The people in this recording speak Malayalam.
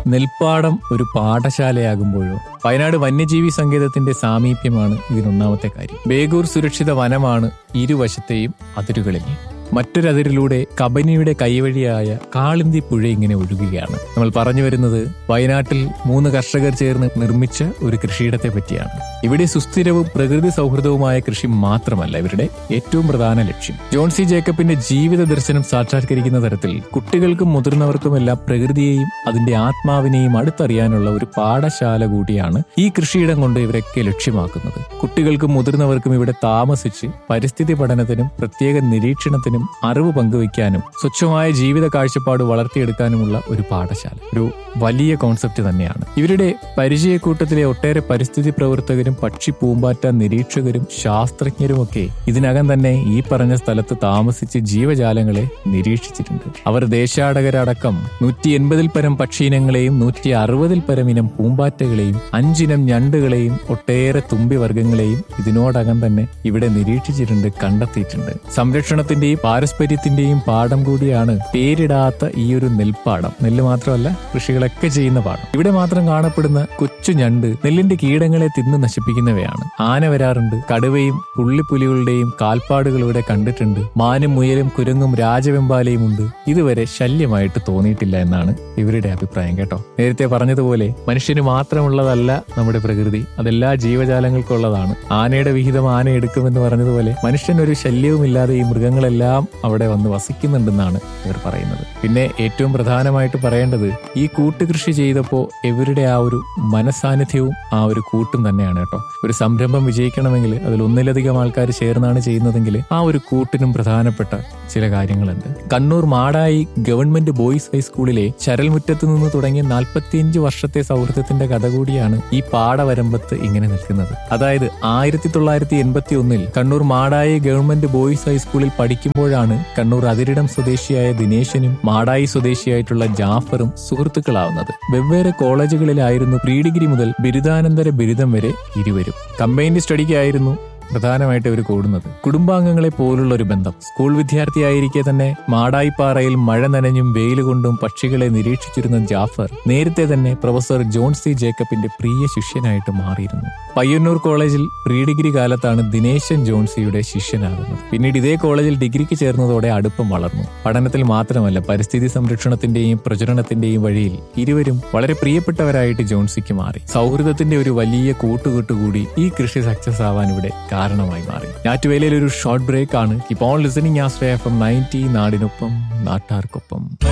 നെൽപ്പാടം ഒരു പാഠശാലയാകുമ്പോഴോ വയനാട് വന്യജീവി സങ്കേതത്തിന്റെ സാമീപ്യമാണ് ഇതിനൊന്നാമത്തെ കാര്യം ബേഗൂർ സുരക്ഷിത വനമാണ് ഇരുവശത്തെയും അതിരുകളിൽ മറ്റൊരതിരിലൂടെ കബനിയുടെ കൈവഴിയായ കാളിന്തി പുഴ ഇങ്ങനെ ഒഴുകുകയാണ് നമ്മൾ പറഞ്ഞു വരുന്നത് വയനാട്ടിൽ മൂന്ന് കർഷകർ ചേർന്ന് നിർമ്മിച്ച ഒരു കൃഷിയിടത്തെ പറ്റിയാണ് ഇവിടെ സുസ്ഥിരവും പ്രകൃതി സൗഹൃദവുമായ കൃഷി മാത്രമല്ല ഇവരുടെ ഏറ്റവും പ്രധാന ലക്ഷ്യം ജോൺ സി ജേക്കബിന്റെ ജീവിത ദർശനം സാക്ഷാത്കരിക്കുന്ന തരത്തിൽ കുട്ടികൾക്കും മുതിർന്നവർക്കുമെല്ലാം പ്രകൃതിയെയും അതിന്റെ ആത്മാവിനെയും അടുത്തറിയാനുള്ള ഒരു പാഠശാല കൂടിയാണ് ഈ കൃഷിയിടം കൊണ്ട് ഇവരൊക്കെ ലക്ഷ്യമാക്കുന്നത് കുട്ടികൾക്കും മുതിർന്നവർക്കും ഇവിടെ താമസിച്ച് പരിസ്ഥിതി പഠനത്തിനും പ്രത്യേക നിരീക്ഷണത്തിനും അറിവ് പങ്കുവയ്ക്കാനും സ്വച്ഛമായ ജീവിത കാഴ്ചപ്പാട് വളർത്തിയെടുക്കാനുമുള്ള ഒരു പാഠശാല ഒരു വലിയ കോൺസെപ്റ്റ് തന്നെയാണ് ഇവരുടെ പരിചയക്കൂട്ടത്തിലെ ഒട്ടേറെ പരിസ്ഥിതി പ്രവർത്തകരും പക്ഷി പൂമ്പാറ്റ നിരീക്ഷകരും ശാസ്ത്രജ്ഞരുമൊക്കെ ഇതിനകം തന്നെ ഈ പറഞ്ഞ സ്ഥലത്ത് താമസിച്ച് ജീവജാലങ്ങളെ നിരീക്ഷിച്ചിട്ടുണ്ട് അവർ ദേശാടകരടക്കം നൂറ്റി എൺപതിൽ പരം പക്ഷിയിനങ്ങളെയും നൂറ്റി അറുപതിൽ പരം ഇനം പൂമ്പാറ്റകളെയും അഞ്ചിനം ഞണ്ടുകളെയും ഒട്ടേറെ തുമ്പി വർഗങ്ങളെയും ഇതിനോടകം തന്നെ ഇവിടെ നിരീക്ഷിച്ചിട്ടുണ്ട് കണ്ടെത്തിയിട്ടുണ്ട് സംരക്ഷണത്തിന്റെയും പാരസ്പര്യത്തിന്റെയും പാഠം കൂടിയാണ് പേരിടാത്ത ഈ ഒരു നെൽപ്പാടം നെല്ല് മാത്രമല്ല കൃഷികളൊക്കെ ചെയ്യുന്ന പാടം ഇവിടെ മാത്രം കാണപ്പെടുന്ന കൊച്ചു ഞണ്ട് നെല്ലിന്റെ കീടങ്ങളെ തിന്ന് നശിപ്പിക്കുന്നവയാണ് ആന വരാറുണ്ട് കടുവയും പുള്ളിപ്പുലികളുടെയും കാൽപ്പാടുകൾ ഇവിടെ കണ്ടിട്ടുണ്ട് മാനും മുയലും കുരങ്ങും രാജവെമ്പാലയും ഉണ്ട് ഇതുവരെ ശല്യമായിട്ട് തോന്നിയിട്ടില്ല എന്നാണ് ഇവരുടെ അഭിപ്രായം കേട്ടോ നേരത്തെ പറഞ്ഞതുപോലെ മനുഷ്യന് മാത്രമുള്ളതല്ല നമ്മുടെ പ്രകൃതി അതെല്ലാ ജീവജാലങ്ങൾക്കും ഉള്ളതാണ് ആനയുടെ വിഹിതം ആന എടുക്കുമെന്ന് പറഞ്ഞതുപോലെ മനുഷ്യൻ ഒരു ശല്യവുമില്ലാതെ ഈ മൃഗങ്ങളെല്ലാം അവിടെ വന്ന് വസിക്കുന്നുണ്ടെന്നാണ് ഇവർ പറയുന്നത് പിന്നെ ഏറ്റവും പ്രധാനമായിട്ട് പറയേണ്ടത് ഈ കൂട്ടുകൃഷി ചെയ്തപ്പോൾ ഇവരുടെ ആ ഒരു മനസാന്നിധ്യവും ആ ഒരു കൂട്ടും തന്നെയാണ് കേട്ടോ ഒരു സംരംഭം വിജയിക്കണമെങ്കിൽ അതിൽ ഒന്നിലധികം ആൾക്കാർ ചേർന്നാണ് ചെയ്യുന്നതെങ്കിൽ ആ ഒരു കൂട്ടിനും പ്രധാനപ്പെട്ട ചില കാര്യങ്ങളുണ്ട് കണ്ണൂർ മാടായി ഗവൺമെന്റ് ബോയ്സ് ഹൈസ്കൂളിലെ ചരൽമുറ്റത്ത് നിന്ന് തുടങ്ങിയ നാൽപ്പത്തിയഞ്ച് വർഷത്തെ സൗഹൃദത്തിന്റെ കഥ കൂടിയാണ് ഈ പാടവരമ്പത്ത് ഇങ്ങനെ നിൽക്കുന്നത് അതായത് ആയിരത്തി തൊള്ളായിരത്തി എൺപത്തി ഒന്നിൽ കണ്ണൂർ മാടായി ഗവൺമെന്റ് ബോയ്സ് ഹൈസ്കൂളിൽ പഠിക്കുമ്പോഴാണ് കണ്ണൂർ അതിരിടം സ്വദേശിയായ ദിനേശനും മാടായി സ്വദേശിയായിട്ടുള്ള ജാഫറും സുഹൃത്തുക്കളാവുന്നത് വെവ്വേറെ കോളേജുകളിലായിരുന്നു പ്രീ ഡിഗ്രി മുതൽ ബിരുദാനന്തര ബിരുദം വരെ ഇരുവരും കമ്പൈൻഡ് സ്റ്റഡിക്കായിരുന്നു പ്രധാനമായിട്ട് ഇവർ കൂടുന്നത് കുടുംബാംഗങ്ങളെ പോലുള്ള ഒരു ബന്ധം സ്കൂൾ വിദ്യാർത്ഥിയായിരിക്കെ തന്നെ മാടായിപ്പാറയിൽ മഴ നനഞ്ഞും വെയിൽ കൊണ്ടും പക്ഷികളെ നിരീക്ഷിച്ചിരുന്ന ജാഫർ നേരത്തെ തന്നെ പ്രൊഫസർ ജോൺ സി ജേക്കബിന്റെ പ്രിയ ശിഷ്യനായിട്ട് മാറിയിരുന്നു പയ്യന്നൂർ കോളേജിൽ പ്രീ ഡിഗ്രി കാലത്താണ് ദിനേശൻ ജോൺസിയുടെ ശിഷ്യനാകുന്നത് പിന്നീട് ഇതേ കോളേജിൽ ഡിഗ്രിക്ക് ചേർന്നതോടെ അടുപ്പം വളർന്നു പഠനത്തിൽ മാത്രമല്ല പരിസ്ഥിതി സംരക്ഷണത്തിന്റെയും പ്രചരണത്തിന്റെയും വഴിയിൽ ഇരുവരും വളരെ പ്രിയപ്പെട്ടവരായിട്ട് ജോൺസിക്ക് മാറി സൗഹൃദത്തിന്റെ ഒരു വലിയ കൂട്ടുകൂട്ടുകൂടി ഈ കൃഷി സക്സസ് ആവാൻ ഇവിടെ കാരണമായി മാറി ഞാറ്റുവേലയിൽ ഒരു ഷോർട്ട് ബ്രേക്ക് ആണ് keep on listening Ashraya F M ninety നാടിനൊപ്പം നാട്ടാർക്കൊപ്പം